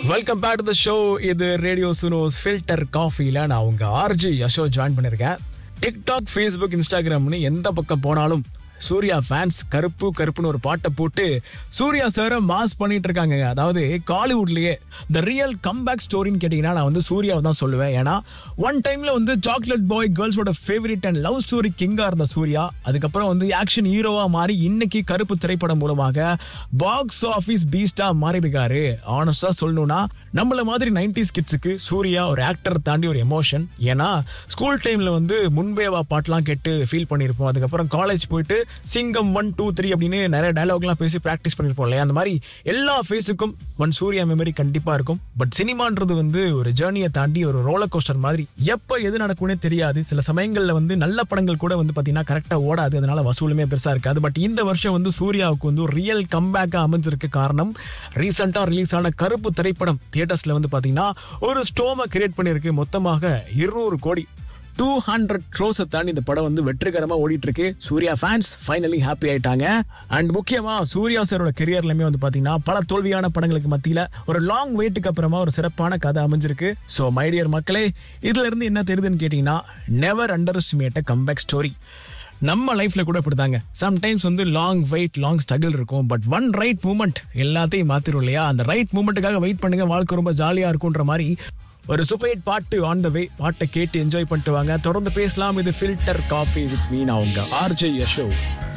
welcome back to the show இது radio Suno's filter காஃபில நான் உங்க ஆர்ஜி யஷோ ஜாயின் பண்ணிருக்கேன் டிக்டாக் ஃபேஸ்புக் இன்ஸ்டாகிராம்னு எந்த பக்கம் போனாலும் சூர்யா ஃபேன்ஸ் கருப்பு கருப்புன்னு ஒரு பாட்டை போட்டு சூர்யா சாரை மாஸ் பண்ணிட்டு இருக்காங்க அதாவது காலிவுட்லயே த ரியல் கம்பேக் ஸ்டோரின்னு கேட்டீங்கன்னா நான் வந்து சூர்யாவை தான் சொல்லுவேன் ஏன்னா ஒன் டைம்ல வந்து சாக்லேட் பாய் கேர்ள்ஸோட ஃபேவரட் அண்ட் லவ் ஸ்டோரி கிங்கா இருந்த சூர்யா அதுக்கப்புறம் வந்து ஆக்ஷன் ஹீரோவா மாறி இன்னைக்கு கருப்பு திரைப்படம் மூலமாக பாக்ஸ் ஆஃபீஸ் பீஸ்டா மாறி இருக்காரு ஆனஸ்டா சொல்லணும்னா நம்மள மாதிரி நைன்டிஸ் கிட்ஸுக்கு சூர்யா ஒரு ஆக்டர் தாண்டி ஒரு எமோஷன் ஏன்னா ஸ்கூல் டைம்ல வந்து முன்பேவா பாட்டெல்லாம் கேட்டு ஃபீல் பண்ணியிருப்போம் அதுக்கப்புறம் காலேஜ் போயிட்டு சிங்கம் ஒன் டூ த்ரீ அப்படின்னு நிறைய டயலாக்லாம் பேசி ப்ராக்டிஸ் பண்ணியிருப்போம் இல்லையா அந்த மாதிரி எல்லா ஃபேஸுக்கும் ஒன் சூர்யா மெமரி கண்டிப்பா இருக்கும் பட் சினிமான்றது வந்து ஒரு ஜேர்னியை தாண்டி ஒரு ரோலர் கோஸ்டர் மாதிரி எப்போ எது நடக்கும்னே தெரியாது சில சமயங்கள்ல வந்து நல்ல படங்கள் கூட வந்து பாத்தீங்கன்னா கரெக்டா ஓடாது அதனால வசூலுமே பெருசா இருக்காது பட் இந்த வருஷம் வந்து சூர்யாவுக்கு வந்து ஒரு ரியல் கம்பேக்கா அமைஞ்சிருக்கு காரணம் ரீசெண்டா ரிலீஸ் ஆன கருப்பு திரைப்படம் தியேட்டர்ஸ்ல வந்து பாத்தீங்கன்னா ஒரு ஸ்டோமை கிரியேட் பண்ணியிருக்கு மொத்தமாக இருநூறு கோடி டூ ஹண்ட்ரட் க்ரோஸை தாண்டி இந்த படம் வந்து வெற்றிகரமா ஓடிட்டு இருக்கு சூர்யா ஃபேன்ஸ் ஃபைனலி ஹாப்பி ஆயிட்டாங்க அண்ட் முக்கியமா சூர்யா சாரோட கெரியர்லயுமே வந்து பாத்தீங்கன்னா பல தோல்வியான படங்களுக்கு மத்தியில ஒரு லாங் வெயிட்டுக்கு அப்புறமா ஒரு சிறப்பான கதை அமைஞ்சிருக்கு ஸோ மைடியர் மக்களே இதுல இருந்து என்ன தெரியுதுன்னு கேட்டீங்கன்னா never underestimate comeback story நம்ம லைஃப்ல கூட இப்படிதாங்க சம்டைம்ஸ் வந்து லாங் வெயிட் லாங் ஸ்ட்ரகிள் இருக்கும் பட் ஒன் ரைட் மூமெண்ட் எல்லாத்தையும் மாத்திரும் இல்லையா அந்த ரைட் மூமெண்ட்டுக்காக வெயிட் பண்ணுங்க வாழ்க்கை ரொம்ப ஜாலியா இருக்கும்ன்ற மாதிரி ஒரு சூப்பர் ஹிட் பாட்டு ஆன் த வே பாட்டை கேட்டு என்ஜாய் பண்ணிட்டு வாங்க தொடர்ந்து பேசலாம் இது ஃபில்டர் காஃபி வித் மீனா உங்க ஆர்ஜே யஷோ